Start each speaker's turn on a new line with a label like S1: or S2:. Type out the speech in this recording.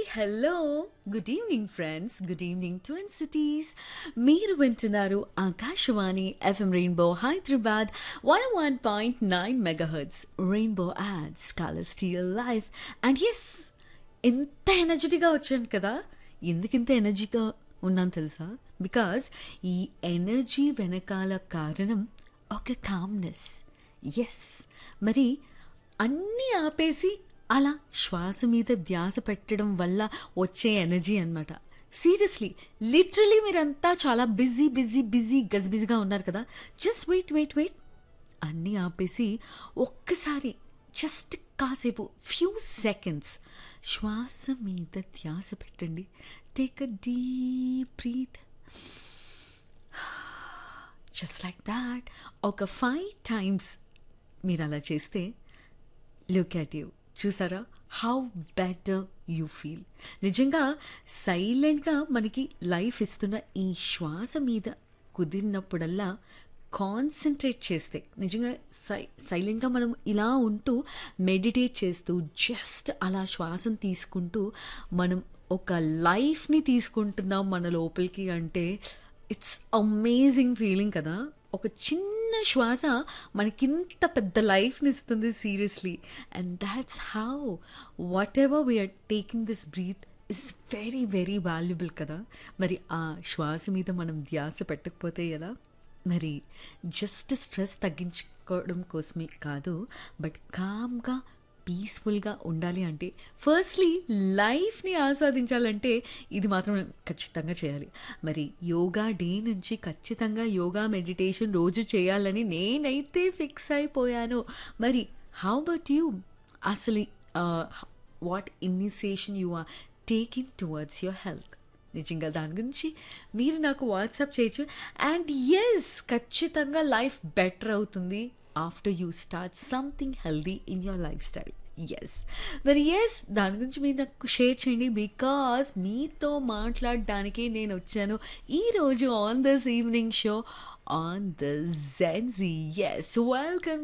S1: hello good evening friends good evening twin cities మీరు వింటున్నారు Akashvani FM Rainbow Hyderabad one one point nine megahertz Rainbow adds colours to your life and yes ఎంత ఎనర్జెటిక్గా వచ్చాను కదా ఎందుకు ఇంత ఎనర్జీగా ఉన్నాను తెలుసా బికాస్ ఈ ఎనర్జీ వెనకాల కారణం ఒక కామ్నెస్ ఎస్ మరి అన్నీ ఆపేసి అలా శ్వాస మీద ధ్యాస పెట్టడం వల్ల వచ్చే ఎనర్జీ అనమాట సీరియస్లీ లిటరలీ మీరంతా చాలా బిజీ బిజీ బిజీ గజిబిజిగా ఉన్నారు కదా జస్ట్ వెయిట్ వెయిట్ వెయిట్ అన్నీ ఆపేసి ఒక్కసారి జస్ట్ కాసేపు ఫ్యూ సెకండ్స్ శ్వాస మీద ధ్యాస పెట్టండి take a deep breath just like that ఒక ఫైవ్ టైమ్స్ మీరు అలా చేస్తే లుక్ అట్ యూ చూసారా హౌ బెటర్ యూ ఫీల్ నిజంగా సైలెంట్గా మనకి లైఫ్ ఇస్తున్న ఈ శ్వాస మీద కుదిరినప్పుడల్లా కాన్సన్ట్రేట్ చేస్తే నిజంగా సై సైలెంట్గా మనం ఇలా ఉంటూ మెడిటేట్ చేస్తూ జస్ట్ అలా శ్వాసను తీసుకుంటూ మనం ఒక లైఫ్ని తీసుకుంటున్నాం మన లోపలికి అంటే ఇట్స్ అమేజింగ్ ఫీలింగ్ కదా ఒక చిన్న శ్వాస మనకింత పెద్ద లైఫ్ని ఇస్తుంది seriously and that's how whatever we are taking this breath is very very valuable కదా మరి ఆ శ్వాస మీద మనం ధ్యాస పెట్టకపోతే ఎలా మరి జస్ట్ స్ట్రెస్ తగ్గించుకోవడం కోసమే కాదు బట్ కామ్గా పీస్ఫుల్గా ఉండాలి అంటే ఫస్ట్లీ లైఫ్ని ఆస్వాదించాలంటే ఇది మాత్రం ఖచ్చితంగా చేయాలి మరి యోగా డే నుంచి ఖచ్చితంగా యోగా మెడిటేషన్ రోజు చేయాలని నేనైతే ఫిక్స్ అయిపోయాను మరి హౌ బట్ యూ అసలు what initiation you are taking towards your health నిజంగా దాని గురించి మీరు నాకు వాట్సాప్ చేయొచ్చు అండ్ ఎస్ ఖచ్చితంగా లైఫ్ బెటర్ అవుతుంది after you start something healthy in your lifestyle yes మరి ఎస్ దాని గురించి మీరు నాకు షేర్ చేయండి బికాస్ మీతో మాట్లాడడానికి నేను వచ్చాను ఈరోజు on this evening show on the Gen Z yes welcome